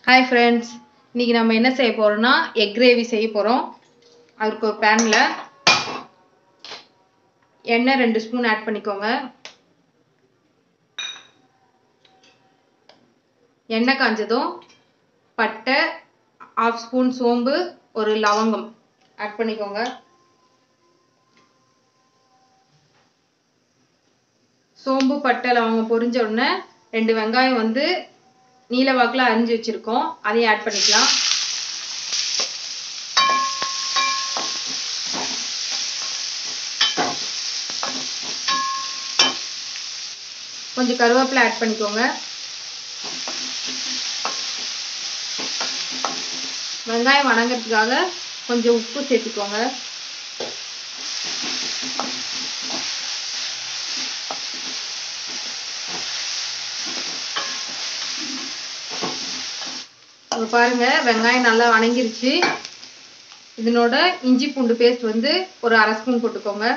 hi friends இன்னைக்கு நம்ம என்ன செய்ய போறோம்னா எக் கிரேவி செய்ய போறோம் அதுக்கு ஒரு பேன்ல எண்ணெய் ரெண்டு ஸ்பூன் ஆட் பண்ணிக்கோங்க எண்ணெய் காஞ்சதும் பட்டை ஆஃப் ஸ்பூன் சோம்பு ஒரு லவங்கம் ஆட் பண்ணிக்கோங்க சோம்பு பட்டை லவங்கம் பொரிஞ்ச உடனே ரெண்டு வெங்காயம் வந்து நீல வாக்கில் அரிஞ்சு வச்சிருக்கோம் அதையும் ஆட் பண்ணிக்கலாம் கொஞ்சம் கருவேப்பிலை ஆட் பண்ணிக்கோங்க வெங்காயம் வணங்கிறதுக்காக கொஞ்சம் உப்பு சேர்த்துக்கோங்க இப்போ பாருங்க வெங்காயம் நல்லா வணங்கிருச்சு இதனோட இஞ்சி பூண்டு பேஸ்ட் வந்து ஒரு அரை ஸ்பூன் போட்டுக்கோங்க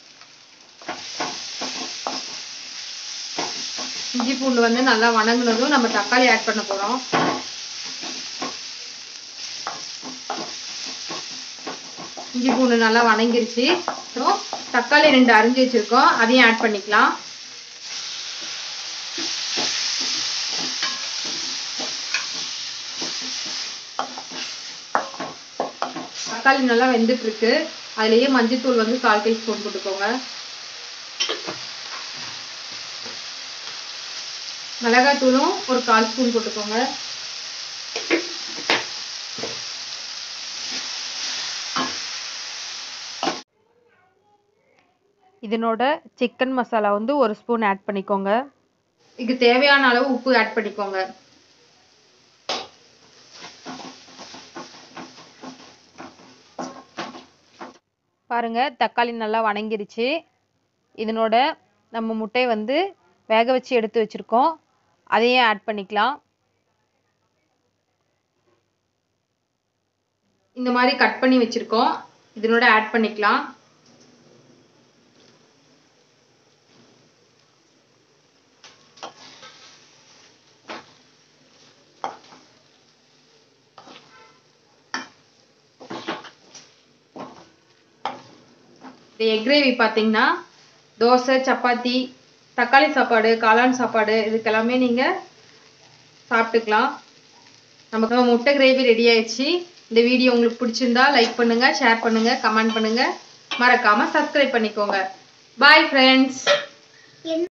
இஞ்சி பூண்டு வந்து நல்லா வணங்கினதும் நம்ம தக்காளி ஆட் பண்ண போறோம் இஞ்சி பூண்டு நல்லா வணங்கிருச்சு அப்புறம் தக்காளி ரெண்டு அரிஞ்சு வச்சிருக்கோம் அதையும் ஆட் பண்ணிக்கலாம் தக்காளி நல்லா வெந்துட்டு இருக்கு அதுலயே மஞ்சத்தூள் வந்து கால் டீஸ்பூன் போட்டுக்கோங்க மிளகாத்தூளும் ஒரு கால் ஸ்பூன் போட்டுக்கோங்க இதனோட சிக்கன் மசாலா வந்து ஒரு ஸ்பூன் ஆட் பண்ணிக்கோங்க இதுக்கு தேவையான அளவு உப்பு ஆட் பண்ணிக்கோங்க பாருங்க தக்காளி நல்லா வணங்கிருச்சு இதனோட நம்ம முட்டை வந்து வேக வச்சு எடுத்து வச்சிருக்கோம் அதையும் ஆட் பண்ணிக்கலாம் இந்த மாதிரி கட் பண்ணி வச்சிருக்கோம் இதனோட ஆட் பண்ணிக்கலாம் இந்த எக் கிரேவி பார்த்தீங்கன்னா தோசை சப்பாத்தி தக்காளி சாப்பாடு காளான் சாப்பாடு இதுக்கெல்லாமே நீங்கள் சாப்பிட்டுக்கலாம் நமக்கு நம்ம முட்டை கிரேவி ரெடி ஆயிடுச்சு இந்த வீடியோ உங்களுக்கு பிடிச்சிருந்தா லைக் பண்ணுங்க ஷேர் பண்ணுங்க கமெண்ட் பண்ணுங்க மறக்காம சப்ஸ்கிரைப் பண்ணிக்கோங்க பாய் ஃப்ரெண்ட்ஸ்